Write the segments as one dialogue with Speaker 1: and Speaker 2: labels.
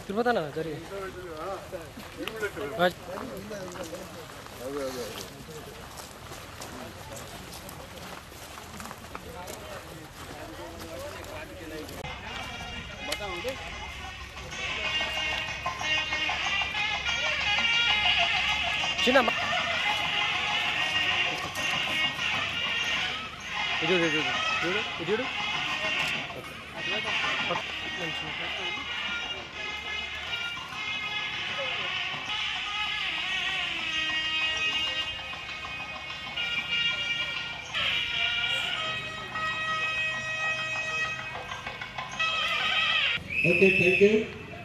Speaker 1: తిరుపతి జరిగి చిన్న మ- ఇది చూడు, ఇది చూడు. చూడు ఇది చూడు పట్- మంచిగా.
Speaker 2: ఓకే థ్యాంక్ యూ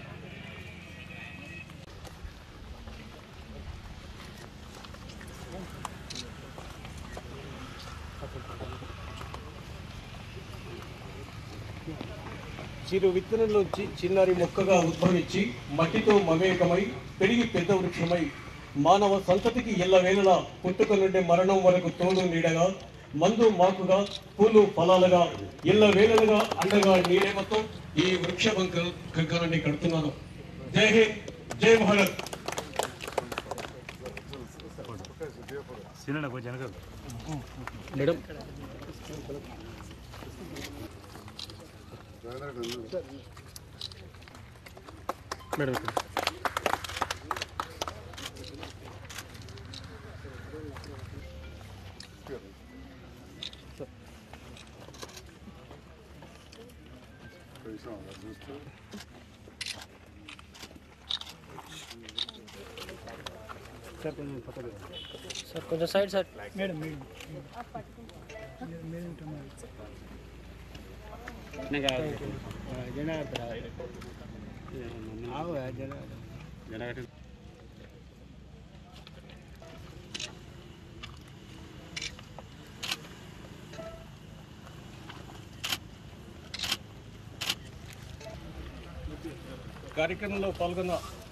Speaker 3: చిరు విత్తనంలోంచి చిన్నారి మొక్కగా ఉద్భవించి మట్టితో మమేకమై పెరిగి పెద్ద వృక్షమై మానవ సంతతికి ఎల్లవేళలా పుట్టుక నుండి మరణం వరకు తోడు నీడగా మందు మాకుగా పూలు ఫలాలుగా ఎల్ల వేళలుగా అండగా నీడేమతో ఈ వృక్ష బంక కంకణాన్ని కడుతున్నాను జై హింద్ జై భారత్
Speaker 1: మేడం మేడం ఇక్కడ. సార్ కొంచెం సైడ్ సార్
Speaker 3: కార్యక్రమంలో పాల్గొన్న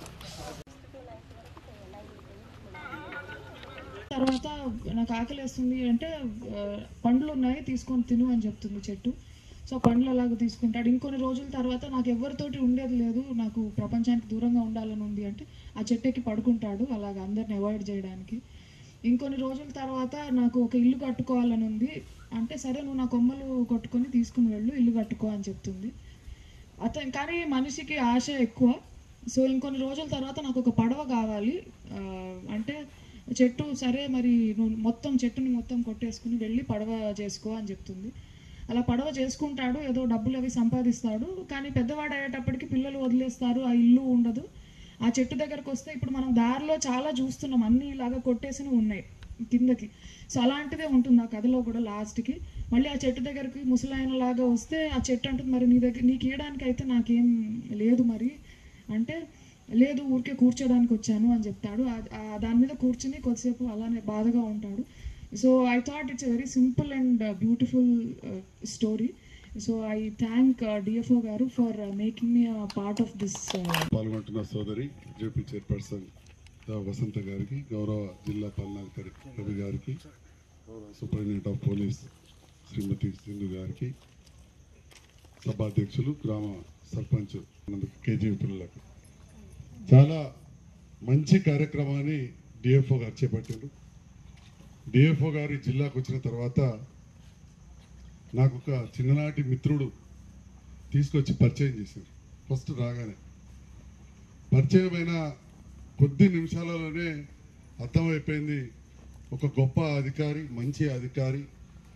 Speaker 4: తర్వాత నాకు ఆకలి వేస్తుంది అంటే ఆ, పండ్లు ఉన్నాయి తీసుకొని తిను అని చెప్తుంది చెట్టు సో పండ్లు అలాగ తీసుకుంటాడు ఇంకొన్ని రోజుల తర్వాత నాకు ఎవరితోటి ఉండేది లేదు నాకు ప్రపంచానికి దూరంగా ఉండాలని ఉంది అంటే ఆ చెట్టు ఎక్కి పడుకుంటాడు అలాగ అందరిని అవాయిడ్ చేయడానికి ఇంకొన్ని రోజుల తర్వాత నాకు ఒక ఇల్లు కట్టుకోవాలని ఉంది అంటే సరే నువ్వు నా కొమ్మలు కొట్టుకొని తీసుకుని వెళ్ళు ఇల్లు కట్టుకో అని చెప్తుంది అతను కానీ మనిషికి ఆశ ఎక్కువ సో ఇంకొన్ని రోజుల తర్వాత నాకు ఒక పడవ కావాలి ఆ, అంటే చెట్టు సరే మరి నువ్వు మొత్తం చెట్టుని మొత్తం కొట్టేసుకుని వెళ్ళి పడవ చేసుకో అని చెప్తుంది అలా పడవ చేసుకుంటాడు ఏదో డబ్బులు అవి సంపాదిస్తాడు కానీ పెద్దవాడు అయ్యేటప్పటికి పిల్లలు వదిలేస్తారు ఆ ఇల్లు ఉండదు ఆ చెట్టు దగ్గరకు వస్తే ఇప్పుడు మనం దారిలో చాలా చూస్తున్నాం అన్ని ఇలాగా కొట్టేసినవి ఉన్నాయి కిందకి సో అలాంటిదే ఉంటుంది ఆ కథలో కూడా లాస్ట్కి మళ్ళీ ఆ చెట్టు దగ్గరికి ముసలాయన లాగా వస్తే ఆ చెట్టు అంటుంది మరి నీ దగ్గర నీకు ఇవ్వడానికి అయితే నాకేం లేదు మరి అంటే లేదు ఊరికే కూర్చోడానికి వచ్చాను అని చెప్తాడు ఆ- ఆ దాని మీద కూర్చుని కొద్దిసేపు అలానే బాధగా ఉంటాడు so I thought it's very simple and beautiful story so I thank DFO గారు for making me part of this
Speaker 5: పాల్గొంటున్న సోదరి జేపీ చైర్పర్సన్ దా వసంత గారికి గౌరవ జిల్లా పాలనాధికారి రవి గారికి గౌరవ superintendent of police Shrimati Sindhu గారికి సభాధ్యక్షులు గ్రామ సర్పంచ్ కేజీ పిల్లలకు చాలా మంచి కార్యక్రమాన్ని డిఎఫ్ఓ గారు చేపట్టారు డిఎఫ్ఓ గారు ఈ జిల్లాకు వచ్చిన తర్వాత నాకు ఒక చిన్ననాటి మిత్రుడు తీసుకొచ్చి పరిచయం చేశారు ఫస్ట్ రాగానే పరిచయమైన కొద్ది నిమిషాలలోనే అర్థమైపోయింది ఒక గొప్ప అధికారి మంచి అధికారి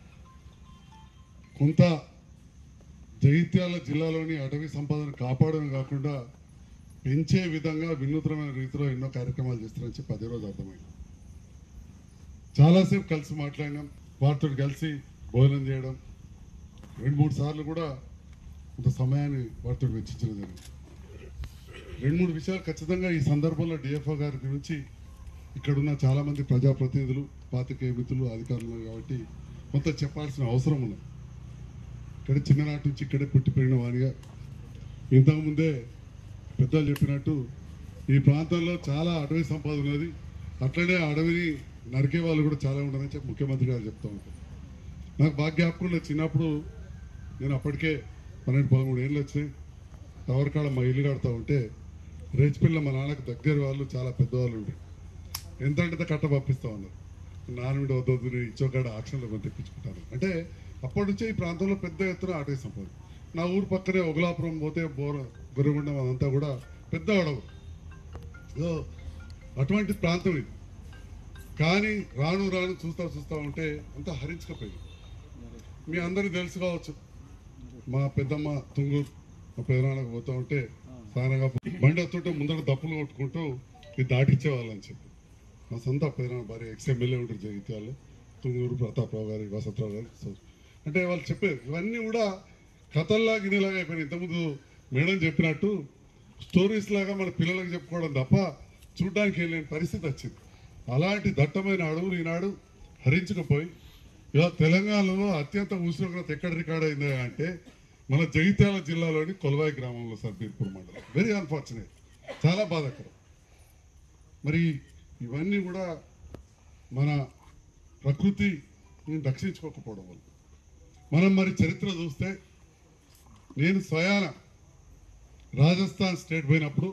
Speaker 5: కొంత జగిత్యాల జిల్లాలోని అటవీ సంపదను కాపాడడం కాకుండా పెంచే విధంగా వినూత్నమైన రీతిలో ఎన్నో కార్యక్రమాలు చేస్తారని చెప్పి అదే రోజు అర్థమైంది చాలాసేపు కలిసి మాట్లాడినాం వారితో కలిసి భోజనం చేయడం రెండు మూడు సార్లు కూడా కొంత సమయాన్ని వారితో వెచ్చించడం జరిగింది రెండు మూడు విషయాలు ఖచ్చితంగా ఈ సందర్భంలో డిఎఫ్ఓ గారి గురించి ఇక్కడున్న చాలామంది ప్రజాప్రతినిధులు పాతికేయ మిత్రులు అధికారులు ఉన్నారు కాబట్టి కొంత చెప్పాల్సిన అవసరం ఉన్నది ఇక్కడ చిన్ననాటి నుంచి ఇక్కడే పుట్టి పెరిగిన వాడిగా ఇంతకుముందే పెద్దలు చెప్పినట్టు ఈ ప్రాంతంలో చాలా అటవీ సంపద ఉన్నది అట్లనే ఆ అడవిని నరికే వాళ్ళు కూడా చాలా ఉండరని చెప్పి ముఖ్యమంత్రి గారు చెప్తా ఉంటారు నాకు బాగా జ్ఞాపకం ఉన్నది చిన్నప్పుడు నేను అప్పటికే పన్నెండు పదమూడు ఏళ్ళు వచ్చినాయి టవర్ కాడ మా ఇల్లు కడతా ఉంటే రేచిపిల్ల మా నాన్నకు దగ్గర వాళ్ళు చాలా పెద్దవాళ్ళు ఉండే ఎంత అంటే కట్ట పంపిస్తా ఉన్నారు నాన్నమిడి వద్దొద్దు నేను ఇచ్చోకాడ ఆక్షన్లో కొంత తెప్పించుకుంటాను అంటే అప్పటి నుంచే ఈ ప్రాంతంలో పెద్ద ఎత్తున ఆటవి సంపద నా ఊరు పక్కనే ఒగలాపురం పోతే బోర గుర్రగుండం అదంతా కూడా పెద్ద అడవు సో అటువంటి ప్రాంతం ఇది కానీ రాను రాను చూస్తా చూస్తా ఉంటే అంతా హరించకపోయింది మీ అందరికీ తెలుసు కావచ్చు మా పెద్దమ్మ తుంగూరు మా పెదనాన్నకు పోతా ఉంటే సానగా బండి వస్తుంటే ముందర దప్పులు కొట్టుకుంటూ ఇది దాటించేవాళ్ళని చెప్పి మా సొంత పెదనాన్న భార్య ఎక్స్ ఎమ్మెల్యే ఉంటారు జగిత్యాలు తుంగూరు ప్రతాపరావు గారి వసంతరావు గారి సో అంటే వాళ్ళు చెప్పారు ఇవన్నీ కూడా కథల్లా గిన్నెలాగా అయిపోయినాయి ఇంతకుముందు మేడం చెప్పినట్టు స్టోరీస్ లాగా మన పిల్లలకు చెప్పుకోవడం తప్ప చూడడానికి వెళ్ళలేని పరిస్థితి వచ్చింది అలాంటి దట్టమైన అడవులు ఈనాడు హరించకపోయి ఇలా తెలంగాణలో అత్యంత ఉష్ణోగ్రత ఎక్కడ రికార్డ్ అయింది అంటే మన జగిత్యాల జిల్లాలోని కొలవాయి గ్రామంలో సర్బీర్పూర్ మండలం వెరీ అన్ఫార్చునేట్ చాలా బాధాకరం మరి ఇవన్నీ కూడా మన ప్రకృతిని రక్షించుకోకపోవడం వల్ల మనం మరి చరిత్ర చూస్తే నేను స్వయాన రాజస్థాన్ స్టేట్ పోయినప్పుడు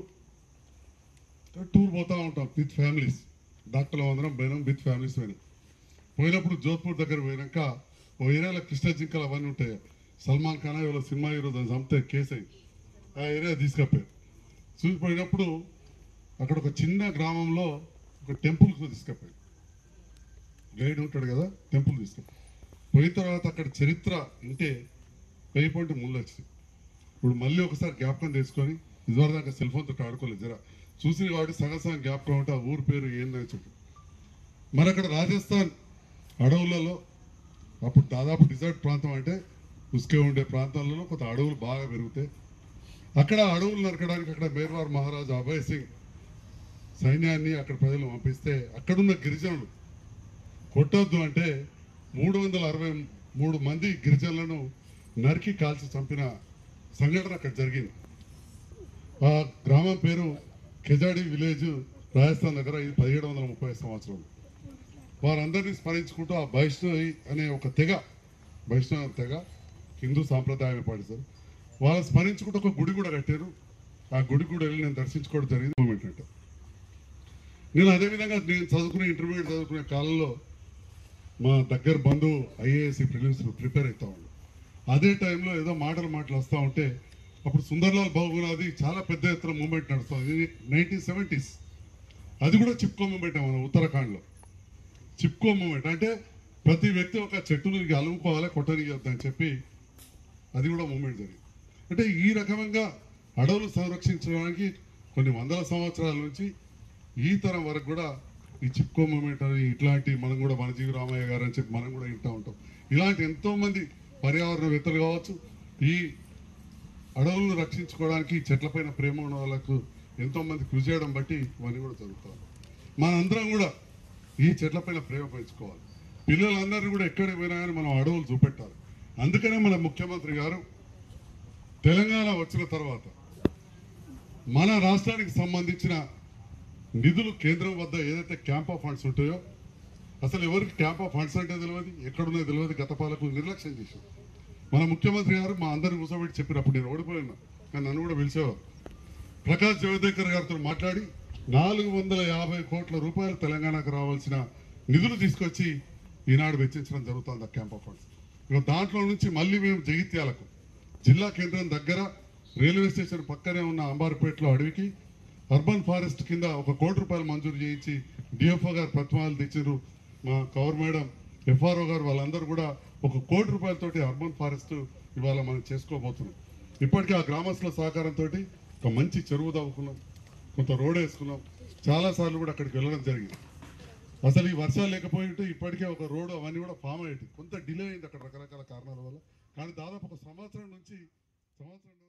Speaker 5: టూర్ పోతా ఉంటాం విత్ ఫ్యామిలీస్ డాక్టర్లు అందరం పోయినాం విత్ ఫ్యామిలీస్ పోయినాం పోయినప్పుడు జోధ్పూర్ దగ్గర పోయినాక ఓ ఏరియాలో కృష్ణ జింకలు అవన్నీ ఉంటాయి సల్మాన్ ఖాన్ ఇవాళ సినిమా హీరో దాన్ని చంపితే కేసు అయింది ఆ ఏరియా తీసుకపోయారు చూసిపోయినప్పుడు అక్కడ ఒక చిన్న గ్రామంలో ఒక టెంపుల్కి తీసుకపోయారు గైడ్ ఉంటాడు కదా టెంపుల్ తీసుకపోయి పోయిన తర్వాత అక్కడ చరిత్ర ఉంటే వెయ్యి పాయింట్ ముళ్ళు వచ్చింది ఇప్పుడు మళ్ళీ ఒకసారి జ్ఞాపకం చేసుకొని ఇదివరకు దాకా సెల్ ఫోన్ తోటి ఆడుకోలేదు జరా చూసిన కాబట్టి సగం సగం జ్ఞాపకం ఉంటే ఆ ఊరు పేరు ఏందని చెప్పి మరి అక్కడ రాజస్థాన్ అడవులలో అప్పుడు దాదాపు డిజర్ట్ ప్రాంతం అంటే ఉసుకే ఉండే ప్రాంతాలలో కొంత అడవులు బాగా పెరుగుతాయి అక్కడ అడవులు నరకడానికి అక్కడ మేర్వార్ మహారాజు అభయ్ సింగ్ సైన్యాన్ని అక్కడ ప్రజలు పంపిస్తే అక్కడున్న గిరిజనులు కొట్టొద్దు అంటే మూడు వందల అరవై మూడు మంది గిరిజనులను నరికి కాల్చి చంపిన సంఘటన అక్కడ జరిగింది ఆ గ్రామం పేరు కెజాడి విలేజ్ రాజస్థాన్ దగ్గర ఇది పదిహేడు వందల ముప్పై సంవత్సరం వారందరినీ స్మరించుకుంటూ ఆ వైష్ణవి అనే ఒక తెగ వైష్ణవ తెగ హిందూ సాంప్రదాయం పాటిస్తారు వాళ్ళని స్మరించుకుంటూ ఒక గుడి కూడా కట్టారు ఆ గుడి కూడా వెళ్ళి నేను దర్శించుకోవడం జరిగింది మూమెంట్ అంటే నేను అదేవిధంగా నేను చదువుకునే ఇంటర్మీడియట్ చదువుకునే కాలంలో మా దగ్గర బంధువు ఐఏఎస్ ప్రిలిమ్స్ ప్రిపేర్ అవుతా ఉండు అదే టైంలో ఏదో మాటలు మాటలు వస్తూ ఉంటే అప్పుడు సుందర్లాల్ బహుగుణాది చాలా పెద్ద ఎత్తున మూమెంట్ నడుస్తుంది ఇది నైన్టీన్ సెవెంటీస్ అది కూడా చిప్కో మూమెంట్ మన ఉత్తరాఖండ్లో చిప్కో మూమెంట్ అంటే ప్రతి వ్యక్తి ఒక చెట్టుని అలుముకోవాలి కొట్టనియొద్దు అని చెప్పి అది కూడా మూమెంట్ జరిగింది అంటే ఈ రకంగా అడవులు సంరక్షించడానికి కొన్ని వందల సంవత్సరాల నుంచి ఈ తరం వరకు కూడా ఈ చిప్కో మూమెంట్ అని ఇట్లాంటి మనం కూడా మన జీవి రామయ్య గారు అని చెప్పి మనం కూడా వింటూ ఉంటాం ఇలాంటి ఎంతో మంది పర్యావరణవేత్తలు కావచ్చు ఈ అడవులను రక్షించుకోవడానికి చెట్లపైన ప్రేమ ఉన్న వాళ్ళకు ఎంతో మంది కృషి చేయడం బట్టి ఇవన్నీ కూడా జరుగుతాయి మనందరం కూడా ఈ చెట్లపైన ప్రేమ పెంచుకోవాలి పిల్లలందరినీ కూడా ఎక్కడికి పోయినా కానీ మనం అడవులు చూపెట్టాలి అందుకనే మన ముఖ్యమంత్రి గారు తెలంగాణ వచ్చిన తర్వాత మన రాష్ట్రానికి సంబంధించిన నిధులు కేంద్రం వద్ద ఏదైతే క్యాంప్ ఆఫ్ ఫండ్స్ ఉంటాయో అసలు ఎవరికి క్యాంప్ ఆఫ్ ఫండ్స్ అంటే తెలియదు ఎక్కడున్నాయో తెలియదు గత పాలకు నిర్లక్ష్యం చేశారు మన ముఖ్యమంత్రి గారు మా అందరిని కూర్చోబెట్టి చెప్పారు అప్పుడు నేను ఓడిపోయినా కానీ నన్ను కూడా పిలిచేవారు ప్రకాష్ జవదేకర్ గారితో మాట్లాడి నాలుగు వందల యాభై కోట్ల రూపాయలు తెలంగాణకు రావాల్సిన నిధులు తీసుకొచ్చి ఈనాడు వెచ్చించడం జరుగుతుంది ఆ క్యాంప్ ఆఫ్ ఫండ్స్ ఇక దాంట్లో నుంచి మళ్ళీ మేము జగిత్యాలకు జిల్లా కేంద్రం దగ్గర రైల్వే స్టేషన్ పక్కనే ఉన్న అంబార్పేటలో అడవికి అర్బన్ ఫారెస్ట్ కింద ఒక కోటి రూపాయలు మంజూరు చేయించి డిఎఫ్ఓ గారు ప్రతిమాలు తెచ్చారు మా కవర్ మేడం ఎఫ్ఆర్ఓ గారు వాళ్ళందరూ కూడా ఒక కోటి రూపాయలతోటి అర్బన్ ఫారెస్ట్ ఇవాళ మనం చేసుకోబోతున్నాం ఇప్పటికే ఆ గ్రామస్తుల సహకారంతో ఒక మంచి చెరువు తవ్వుకున్నాం కొంత రోడ్ వేసుకున్నాం చాలా సార్లు కూడా అక్కడికి వెళ్ళడం జరిగింది అసలు ఈ వర్షాలు లేకపోయి ఉంటే ఇప్పటికే ఒక రోడ్ అవన్నీ కూడా ఫామ్ అయ్యేది కొంత డిలే అయింది అక్కడ రకరకాల కారణాల వల్ల కానీ దాదాపు ఒక సంవత్సరం నుంచి సంవత్సరం